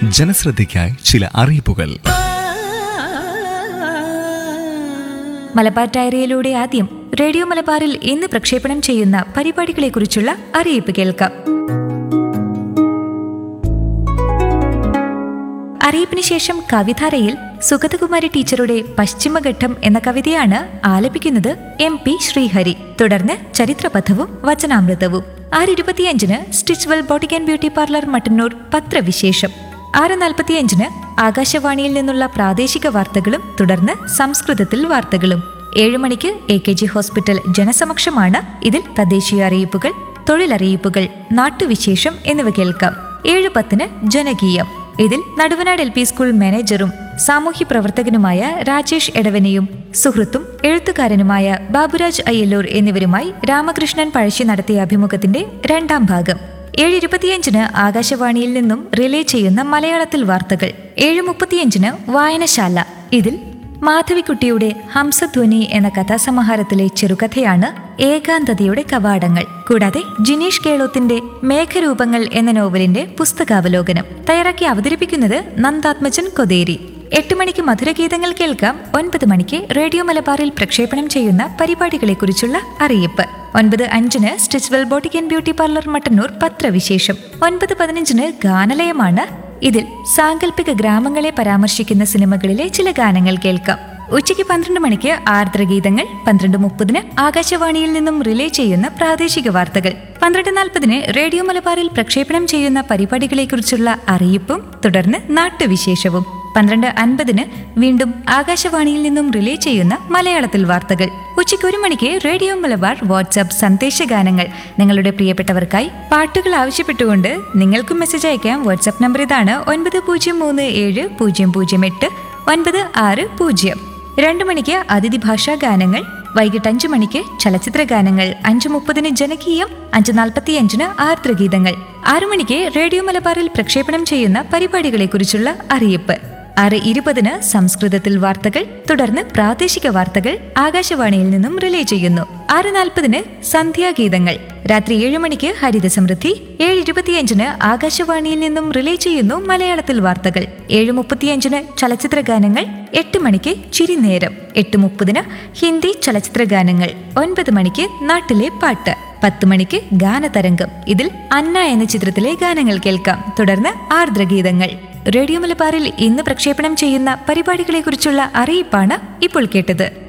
ജനശ്രദ്ധയ്ക്കായി ചില അറിയിപ്പുകൾ മലബാർ ഡയറിയിലൂടെ ആദ്യം റേഡിയോ മലബാറിൽ ഇന്ന് പ്രക്ഷേപണം ചെയ്യുന്ന പരിപാടികളെക്കുറിച്ചുള്ള അറിയിപ്പ് കേൾക്കാം അറിയിപ്പിന് ശേഷം കവിധാരയിൽ സുഗതകുമാരി ടീച്ചറുടെ പശ്ചിമഘട്ടം എന്ന കവിതയാണ് ആലപിക്കുന്നത് എം പി ശ്രീഹരി തുടർന്ന് ചരിത്രപഥവും വചനാമൃതവും ആറ് ഇരുപത്തിയഞ്ചിന് Stitchwell boutique and beauty parlour Mattannur പത്രവിശേഷം ആറ് നാൽപ്പത്തിയഞ്ചിന് ആകാശവാണിയിൽ നിന്നുള്ള പ്രാദേശിക വാർത്തകളും തുടർന്ന് സംസ്കൃതത്തിൽ വാർത്തകളും ഏഴ് മണിക്ക് എ കെ ജി ഹോസ്പിറ്റൽ ജനസമക്ഷമാണ് ഇതിൽ തദ്ദേശീയ അറിയിപ്പുകൾ തൊഴിലറിയിപ്പുകൾ നാട്ടുവിശേഷം എന്നിവ കേൾക്കാം ഏഴ് പത്തിന് ജനകീയം ഇതിൽ നടുവനാട് എൽ പി സ്കൂൾ മാനേജറും സാമൂഹ്യ പ്രവർത്തകനുമായ രാജേഷ് എടവനെയും സുഹൃത്തും എഴുത്തുകാരനുമായ ബാബുരാജ് അയ്യല്ലൂർ എന്നിവരുമായി രാമകൃഷ്ണൻ പഴശ്ശി നടത്തിയ അഭിമുഖത്തിന്റെ രണ്ടാം ഭാഗം ഏഴ് ഇരുപത്തിയഞ്ചിന് ആകാശവാണിയിൽ നിന്നും റിലേ ചെയ്യുന്ന മലയാളത്തിൽ വാർത്തകൾ ഏഴ് മുപ്പത്തിയഞ്ചിന് വായനശാല ഇതിൽ മാധവിക്കുട്ടിയുടെ ഹംസധ്വനി എന്ന കഥാസമാഹാരത്തിലെ ചെറുകഥയാണ് ഏകാന്തതയുടെ കവാടങ്ങൾ കൂടാതെ ജിനീഷ് കേളോത്തിന്റെ മേഘരൂപങ്ങൾ എന്ന നോവലിന്റെ പുസ്തകാവലോകനം തയ്യാറാക്കി അവതരിപ്പിക്കുന്നത് നന്ദാത്മജൻ കൊതേരി എട്ട് മണിക്ക് മധുരഗീതങ്ങൾ കേൾക്കാം ഒൻപത് മണിക്ക് റേഡിയോ മലബാറിൽ പ്രക്ഷേപണം ചെയ്യുന്ന പരിപാടികളെക്കുറിച്ചുള്ള അറിയിപ്പ് ഒൻപത് അഞ്ചിന് Stitchwell boutique and beauty parlour Mattannur പത്രവിശേഷം ഒൻപത് പതിനഞ്ചിന് ഗാനലയമാണ് ഇതിൽ സാങ്കല്പിക ഗ്രാമങ്ങളെ പരാമർശിക്കുന്ന സിനിമകളിലെ ചില ഗാനങ്ങൾ കേൾക്കാം ഉച്ചയ്ക്ക് പന്ത്രണ്ട് മണിക്ക് ആർദ്രഗീതങ്ങൾ പന്ത്രണ്ട് മുപ്പതിന് ആകാശവാണിയിൽ നിന്നും റിലേ ചെയ്യുന്ന പ്രാദേശിക വാർത്തകൾ പന്ത്രണ്ട് നാൽപ്പതിന് റേഡിയോ മലബാറിൽ പ്രക്ഷേപണം ചെയ്യുന്ന പരിപാടികളെക്കുറിച്ചുള്ള അറിയിപ്പും തുടർന്ന് നാട്ടുവിശേഷവും പന്ത്രണ്ട് അൻപതിന് വീണ്ടും ആകാശവാണിയിൽ നിന്നും റിലേ ചെയ്യുന്ന മലയാളത്തിൽ വാർത്തകൾ ഉച്ചയ്ക്ക് ഒരു മണിക്ക് റേഡിയോ മലബാർ വാട്സാപ്പ് സന്ദേശഗാനങ്ങൾ നിങ്ങളുടെ പ്രിയപ്പെട്ടവർക്കായി പാട്ടുകൾ ആവശ്യപ്പെട്ടുകൊണ്ട് നിങ്ങൾക്കും മെസ്സേജ് അയക്കാം വാട്സാപ്പ് നമ്പർ ഇതാണ് ഒൻപത് പൂജ്യം മൂന്ന് ഏഴ് പൂജ്യം പൂജ്യം എട്ട് ഒൻപത് ആറ് പൂജ്യം രണ്ടു മണിക്ക് അതിഥി ഭാഷാ ഗാനങ്ങൾ വൈകിട്ട് അഞ്ചു മണിക്ക് ചലച്ചിത്ര ഗാനങ്ങൾ അഞ്ചു മുപ്പതിന് ജനകീയം അഞ്ച് നാൽപ്പത്തിയഞ്ചിന് ആർദ്രഗീതങ്ങൾ ആറു മണിക്ക് റേഡിയോ മലബാറിൽ പ്രക്ഷേപണം ചെയ്യുന്ന പരിപാടികളെക്കുറിച്ചുള്ള അറിയിപ്പ് ആറ് ഇരുപതിന് സംസ്കൃതത്തിൽ വാർത്തകൾ തുടർന്ന് പ്രാദേശിക വാർത്തകൾ ആകാശവാണിയിൽ നിന്നും റിലേ ചെയ്യുന്നു ആറ് നാൽപ്പതിന് സന്ധ്യാഗീതങ്ങൾ രാത്രി ഏഴ് മണിക്ക് ഹരിത സമൃദ്ധി ഏഴ് ഇരുപത്തിയഞ്ചിന് ആകാശവാണിയിൽ നിന്നും റിലേ ചെയ്യുന്നു മലയാളത്തിൽ വാർത്തകൾ ഏഴ് മുപ്പത്തിയഞ്ചിന് ചലച്ചിത്ര ഗാനങ്ങൾ എട്ട് മണിക്ക് ചിരിനേരം എട്ട് മുപ്പതിന് ഹിന്ദി ചലച്ചിത്ര ഗാനങ്ങൾ ഒൻപത് മണിക്ക് നാട്ടിലെ പാട്ട് പത്ത് മണിക്ക് ഗാനതരംഗം ഇതിൽ അന്ന എന്ന ചിത്രത്തിലെ ഗാനങ്ങൾ കേൾക്കാം തുടർന്ന് ആർദ്രഗീതങ്ങൾ റേഡിയോ മലബാറിൽ ഇന്ന് പ്രക്ഷേപണം ചെയ്യുന്ന പരിപാടികളെക്കുറിച്ചുള്ള അറിയിപ്പാണ് ഇപ്പോൾ കേട്ടത്